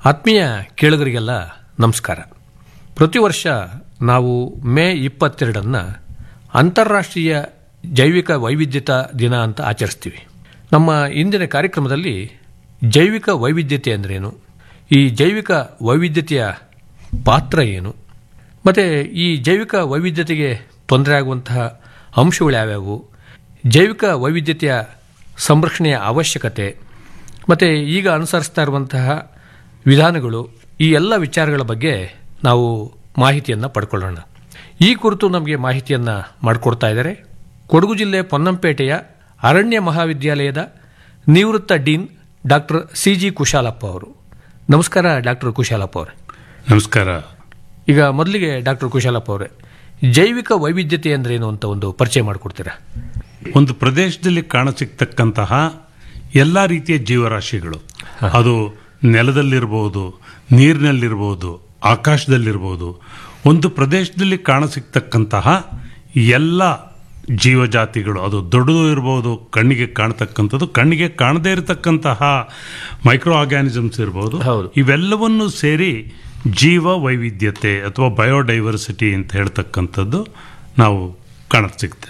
ಆತ್ಮೀಯ ಕೇಳುಗರಿಗೆಲ್ಲ ನಮಸ್ಕಾರ ಪ್ರತಿ ವರ್ಷ ನಾವು ಮೇ ಇಪ್ಪತ್ತೆರಡನ್ನು ಅಂತಾರಾಷ್ಟ್ರೀಯ ಜೈವಿಕ ವೈವಿಧ್ಯತಾ ದಿನ ಅಂತ ಆಚರಿಸ್ತೀವಿ ನಮ್ಮ ಇಂದಿನ ಕಾರ್ಯಕ್ರಮದಲ್ಲಿ ಜೈವಿಕ ವೈವಿಧ್ಯತೆ ಅಂದ್ರೇನು ಈ ಜೈವಿಕ ವೈವಿಧ್ಯತೆಯ ಪಾತ್ರ ಏನು ಮತ್ತು ಈ ಜೈವಿಕ ವೈವಿಧ್ಯತೆಗೆ ತೊಂದರೆ ಆಗುವಂತಹ ಅಂಶಗಳು ಯಾವ್ಯಾವು ಜೈವಿಕ ವೈವಿಧ್ಯತೆಯ ಸಂರಕ್ಷಣೆಯ ಅವಶ್ಯಕತೆ ಮತ್ತು ಈಗ ಅನುಸರಿಸ್ತಾ ಇರುವಂತಹ ವಿಧಾನಗಳು ಈ ಎಲ್ಲ ವಿಚಾರಗಳ ಬಗ್ಗೆ ನಾವು ಮಾಹಿತಿಯನ್ನು ಪಡ್ಕೊಳ್ಳೋಣ ಈ ಕುರಿತು ನಮಗೆ ಮಾಹಿತಿಯನ್ನು ಮಾಡಿಕೊಡ್ತಾ ಇದ್ದಾರೆ ಕೊಡಗು ಜಿಲ್ಲೆ ಪೊನ್ನಂಪೇಟೆಯ ಅರಣ್ಯ ಮಹಾವಿದ್ಯಾಲಯದ ನಿವೃತ್ತ dean doctor C G Kushalappa ಅವರು ನಮಸ್ಕಾರ ಡಾಕ್ಟರ್ ಕುಶಾಲಪ್ಪ ಅವರೇ ನಮಸ್ಕಾರ ಈಗ ಮೊದಲಿಗೆ ಡಾಕ್ಟರ್ ಕುಶಾಲಪ್ಪ ಅವರೇ ಜೈವಿಕ ವೈವಿಧ್ಯತೆ ಅಂದ್ರೇನು ಅಂತ ಒಂದು ಪರಿಚಯ ಮಾಡಿಕೊಡ್ತೀರಾ ಒಂದು ಪ್ರದೇಶದಲ್ಲಿ ಕಾಣಸಿಗ್ತಕ್ಕಂತಹ ಎಲ್ಲ ರೀತಿಯ ಜೀವರಾಶಿಗಳು ಅದು ನೆಲದಲ್ಲಿರ್ಬೋದು ನೀರಿನಲ್ಲಿರ್ಬೋದು ಆಕಾಶದಲ್ಲಿರ್ಬೋದು ಒಂದು ಪ್ರದೇಶದಲ್ಲಿ ಕಾಣಸಿಗ್ತಕ್ಕಂತಹ ಎಲ್ಲ ಜೀವಜಾತಿಗಳು ಅದು ದೊಡ್ಡದು ಇರ್ಬೋದು ಕಣ್ಣಿಗೆ ಕಾಣತಕ್ಕಂಥದ್ದು ಕಣ್ಣಿಗೆ ಕಾಣದೇ ಇರತಕ್ಕಂತಹ ಮೈಕ್ರೋ ಆರ್ಗ್ಯಾನಿಸಮ್ಸ್ ಇರ್ಬೋದು ಹೌದು. ಇವೆಲ್ಲವನ್ನು ಸೇರಿ ಜೀವ ವೈವಿಧ್ಯತೆ ಅಥವಾ ಬಯೋಡೈವರ್ಸಿಟಿ ಅಂತ ಹೇಳ್ತಕ್ಕಂಥದ್ದು ನಾವು ಕಾಣಸಿಗುತ್ತೆ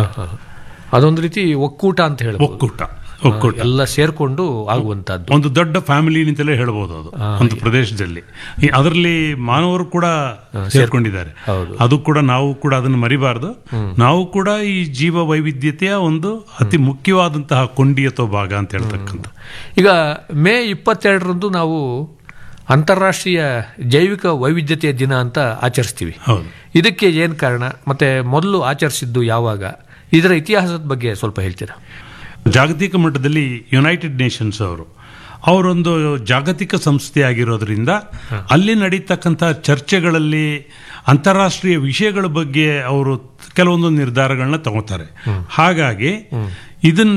ಅದೊಂದು ರೀತಿ ಒಕ್ಕೂಟ ಅಂತ ಹೇಳ್ಬೋದು ಒಕ್ಕೂಟ ಒಕ್ಕೂಟ ಎಲ್ಲ ಸೇರ್ಕೊಂಡು ಆಗುವಂತದ್ದು ಒಂದು ದೊಡ್ಡ ಫ್ಯಾಮಿಲಿ ಅಂತಲೇ ಹೇಳ್ಬೋದು ಅದು ಒಂದು ಪ್ರದೇಶದಲ್ಲಿ ಈ- ಅದರಲ್ಲಿ ಮಾನವರು ಕೂಡ ಸೇರ್ಕೊಂಡಿದ್ದಾರೆ ಹೌದು. ಅದು ಕೂಡ ನಾವು ಕೂಡ ಅದನ್ನು ಮರಿಬಾರ್ದು ನಾವು ಕೂಡ ಈ ಜೀವ ವೈವಿಧ್ಯತೆಯ ಒಂದು ಅತಿ ಮುಖ್ಯವಾದಂತಹ ಕೊಂಡಿ ಅಥವಾ ಭಾಗ ಅಂತ ಹೇಳ್ತಕ್ಕಂಥ ಈಗ ಮೇ ಇಪ್ಪತ್ತೆರಡರಂದು ನಾವು ಅಂತಾರಾಷ್ಟ್ರೀಯ ಜೈವಿಕ ವೈವಿಧ್ಯತೆಯ ದಿನ ಅಂತ ಆಚರಿಸ್ತೀವಿ ಹೌದು ಇದಕ್ಕೆ ಏನು ಕಾರಣ ಮತ್ತೆ ಮೊದಲು ಆಚರಿಸಿದ್ದು ಯಾವಾಗ ಇದರ ಇತಿಹಾಸದ ಬಗ್ಗೆ ಸ್ವಲ್ಪ ಹೇಳ್ತೀರಾ ಜಾಗತಿಕ ಮಟ್ಟದಲ್ಲಿ ಯುನೈಟೆಡ್ ನೇಷನ್ಸ್ ಅವರು ಅವರೊಂದು ಜಾಗತಿಕ ಸಂಸ್ಥೆ ಆಗಿರೋದ್ರಿಂದ ಅಲ್ಲಿ ನಡೀತಕ್ಕಂಥ ಚರ್ಚೆಗಳಲ್ಲಿ ಅಂತಾರಾಷ್ಟ್ರೀಯ ವಿಷಯಗಳ ಬಗ್ಗೆ ಅವರು ಕೆಲವೊಂದು ನಿರ್ಧಾರಗಳನ್ನ ತಗೋತಾರೆ ಹಾಗಾಗಿ ಇದನ್ನ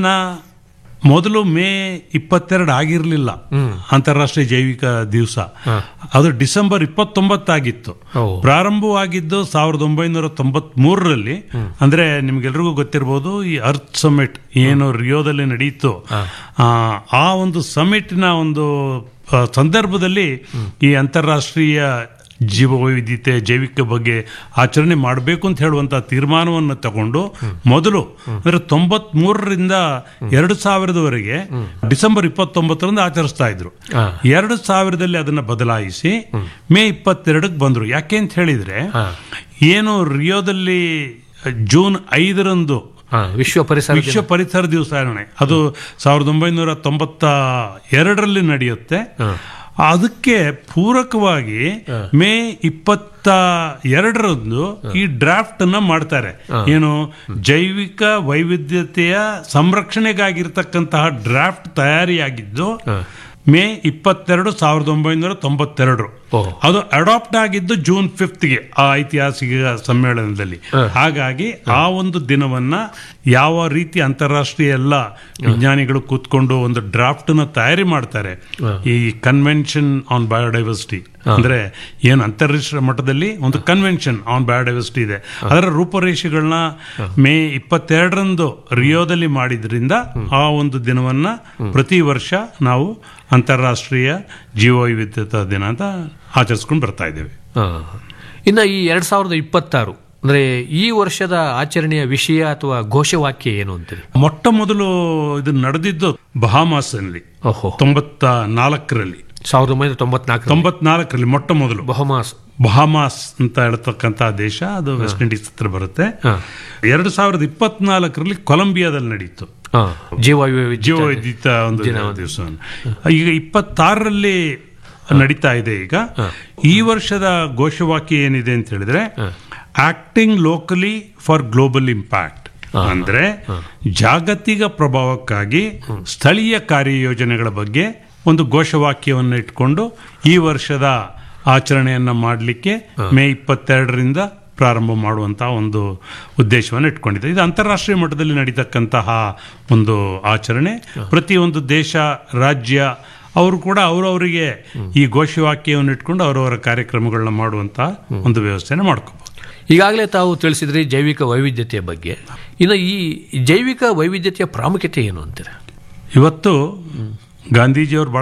ಮೊದಲು ಮೇ ಇಪ್ಪತ್ತೆರಡು ಆಗಿರಲಿಲ್ಲ ಅಂತಾರಾಷ್ಟ್ರೀಯ ಜೈವಿಕ ದಿವಸ ಅದು ಡಿಸೆಂಬರ್ ಇಪ್ಪತ್ತೊಂಬತ್ತಾಗಿತ್ತು ಓ. ಪ್ರಾರಂಭವಾಗಿದ್ದು ಸಾವಿರದ ಒಂಬೈನೂರ ತೊಂಬತ್ ಮೂರರಲ್ಲಿ ಅಂದ್ರೆ ನಿಮ್ಗೆಲ್ರಿಗೂ ಗೊತ್ತಿರಬಹುದು ಈ ಅರ್ತ್ ಸಮಿಟ್ ಏನು ರಿಯೋದಲ್ಲಿ ನಡೀತು ಆ, ಆ ಒಂದು ಸಮಿಟ್ನ ಒಂದು ಆ, ಸಂದರ್ಭದಲ್ಲಿ ಈ ಅಂತಾರಾಷ್ಟ್ರೀಯ ಜೀವ ವೈವಿಧ್ಯತೆ ಜೈವಿಕ ಬಗ್ಗೆ ಆಚರಣೆ ಮಾಡಬೇಕು ಅಂತ ಹೇಳುವಂತ ತೀರ್ಮಾನವನ್ನು ತಗೊಂಡು ಮೊದಲು ಅಂದ್ರೆ ತೊಂಬತ್ ಮೂರರಿಂದ ಎರಡು ಸಾವಿರದವರೆಗೆ ಡಿಸೆಂಬರ್ ಇಪ್ಪತ್ತೊಂಬತ್ತರಂದು ಆಚರಿಸ್ತಾ ಇದ್ರು ಹಾ. ಎರಡು ಸಾವಿರದಲ್ಲಿ ಅದನ್ನ ಬದಲಾಯಿಸಿ ಮೇ ಇಪ್ಪತ್ತೆರಡಕ್ಕೆ ಬಂದ್ರು ಯಾಕೆ ಅಂತ ಹೇಳಿದ್ರೆ ಹಾ. ಏನು ರಿಯೋದಲ್ಲಿ ಜೂನ್ ಐದರಂದು ಹಾ, ವಿಶ್ವ ಪರಿಸರ ದಿನ. ವಿಶ್ವ ಪರಿಸರ ದಿವಸಾಚರಣೆ ಅದು ಸಾವಿರದ ಒಂಬೈನೂರ ತೊಂಬತ್ತ ಎರಡರಲ್ಲಿ ನಡೆಯುತ್ತೆ ಅದಕ್ಕೆ ಪೂರಕವಾಗಿ ಮೇ ಇಪ್ಪತ್ತ ಎರಡರಂದು ಈ ಡ್ರಾಫ್ಟ್ ಅನ್ನ ಮಾಡ್ತಾರೆ ಏನು ಜೈವಿಕ ವೈವಿಧ್ಯತೆಯ ಸಂರಕ್ಷಣೆಗಾಗಿರ್ತಕ್ಕಂತಹ ಡ್ರಾಫ್ಟ್ ತಯಾರಿಯಾಗಿದ್ದು ಮೇ ಇಪ್ಪತ್ತೆರಡು ಸಾವಿರದ ಒಂಬೈನೂರ ತೊಂಬತ್ತೆರಡರು ಓಹೋ. ಅದು ಅಡಾಪ್ಟ್ ಆಗಿದ್ದು ಜೂನ್ ಫಿಫ್ತ್ಗೆ ಆ ಐತಿಹಾಸಿಕ ಸಮ್ಮೇಳನದಲ್ಲಿ ಹಾಗಾಗಿ ಆ ಒಂದು ದಿನವನ್ನ ಯಾವ ರೀತಿ ಅಂತಾರಾಷ್ಟ್ರೀಯ ಎಲ್ಲ ವಿಜ್ಞಾನಿಗಳು ಕೂತ್ಕೊಂಡು ಒಂದು ಡ್ರಾಫ್ಟ್ ನ ತಯಾರಿ ಮಾಡ್ತಾರೆ ಈ ಕನ್ವೆನ್ಷನ್ ಆನ್ ಬಯೋಡೈವರ್ಸಿಟಿ ಅಂದ್ರೆ ಏನು ಅಂತಾರಾಷ್ಟ್ರೀಯ ಮಟ್ಟದಲ್ಲಿ ಒಂದು ಕನ್ವೆನ್ಷನ್ ಆನ್ ಬಯೋಡೈವರ್ಸಿಟಿ ಇದೆ ಅದರ ರೂಪರೇಷೆಗಳನ್ನ ಮೇ ಇಪ್ಪತ್ತೆರಡರಂದು ರಿಯೋದಲ್ಲಿ ಮಾಡಿದ್ರಿಂದ ಆ ಒಂದು ದಿನವನ್ನ ಪ್ರತಿ ವರ್ಷ ನಾವು ಅಂತಾರಾಷ್ಟ್ರೀಯ ಜೀವವೈವಿಧ್ಯತಾ ದಿನ ಅಂತ ಆಚರಿಸ್ಕೊಂಡು ಬರ್ತಾ ಇದ್ದೇವೆ ಹಾ. ಇನ್ನು ಈ ಎರಡ್ ಸಾವಿರದ ಇಪ್ಪತ್ತಾರು ಅಂದ್ರೆ ಈ ವರ್ಷದ ಆಚರಣೆಯ ವಿಷಯ ಅಥವಾ ಘೋಷವಾಕ್ಯ ಏನು ಅಂತೀರಿ ಮೊಟ್ಟ ಮೊದಲು ಇದು ನಡೆದಿದ್ದು ಬಹಾಮಾಸ್ ಅಲ್ಲಿ ಓಹೋ ತೊಂಬತ್ತ ನಾಲ್ಕರಲ್ಲಿ ಸಾವಿರದ ಒಂಬೈನೂರ ತೊಂಬತ್ನಾಲ್ಕು ತೊಂಬತ್ನಾಲ್ಕರಲ್ಲಿ ಮೊಟ್ಟ ಮೊದಲು ಬಹಮಾಸ್ ಬಹಾಮಾಸ್ ಅಂತ ಹೇಳ್ತಕ್ಕಂಥ ದೇಶ ಅದು ವೆಸ್ಟ್ ಇಂಡೀಸ್ ಹತ್ರ ಬರುತ್ತೆ ಹಾ. ಎರಡು ಸಾವಿರದ ಇಪ್ಪತ್ನಾಲ್ಕರಲ್ಲಿ ಕೊಲಂಬಿಯಾದಲ್ಲಿ ನಡೀತು ಹಾ. ಜೀವ ವೈವಿಧ್ಯ ಜೀವ ವೈದ್ಯತ ಒಂದು ದಿವಸ ಈಗ ಇಪ್ಪತ್ತಾರರಲ್ಲಿ ನಡೀತಾ ಇದೆ ಈಗ ಈ ವರ್ಷದ ಘೋಷವಾಕ್ಯ ಏನಿದೆ ಅಂತ ಹೇಳಿದ್ರೆ acting locally for global impact ಅಂದ್ರೆ ಜಾಗತಿಕ ಪ್ರಭಾವಕ್ಕಾಗಿ ಸ್ಥಳೀಯ ಕಾರ್ಯಯೋಜನೆಗಳ ಬಗ್ಗೆ ಒಂದು ಘೋಷವಾಕ್ಯವನ್ನು ಇಟ್ಕೊಂಡು ಈ ವರ್ಷದ ಆಚರಣೆಯನ್ನ ಮಾಡಲಿಕ್ಕೆ ಮೇ ಇಪ್ಪತ್ತೆರಡರಿಂದ ಪ್ರಾರಂಭ ಮಾಡುವಂತಹ ಒಂದು ಉದ್ದೇಶವನ್ನು ಇಟ್ಕೊಂಡಿದೆ ಇದು ಅಂತಾರಾಷ್ಟ್ರೀಯ ಮಟ್ಟದಲ್ಲಿ ನಡೀತಕ್ಕಂತಹ ಒಂದು ಆಚರಣೆ ಪ್ರತಿಯೊಂದು ದೇಶ ರಾಜ್ಯ ಅವರು ಕೂಡ ಅವರವರಿಗೆ ಈ ಘೋಷವಾಕ್ಯವನ್ನು ಇಟ್ಕೊಂಡು ಅವರವರ ಕಾರ್ಯಕ್ರಮಗಳನ್ನ ಮಾಡುವಂತಹ ಒಂದು ವ್ಯವಸ್ಥೆನ ಮಾಡ್ಕೋಬಹುದು ಈಗಾಗಲೇ ತಾವು ತಿಳಿಸಿದ್ರಿ ಜೈವಿಕ ವೈವಿಧ್ಯತೆಯ ಬಗ್ಗೆ ಇನ್ನು ಈ ಜೈವಿಕ ವೈವಿಧ್ಯತೆಯ ಪ್ರಾಮುಖ್ಯತೆ ಏನು ಅಂತೀರ ಇವತ್ತು ಗಾಂಧೀಜಿಯವರು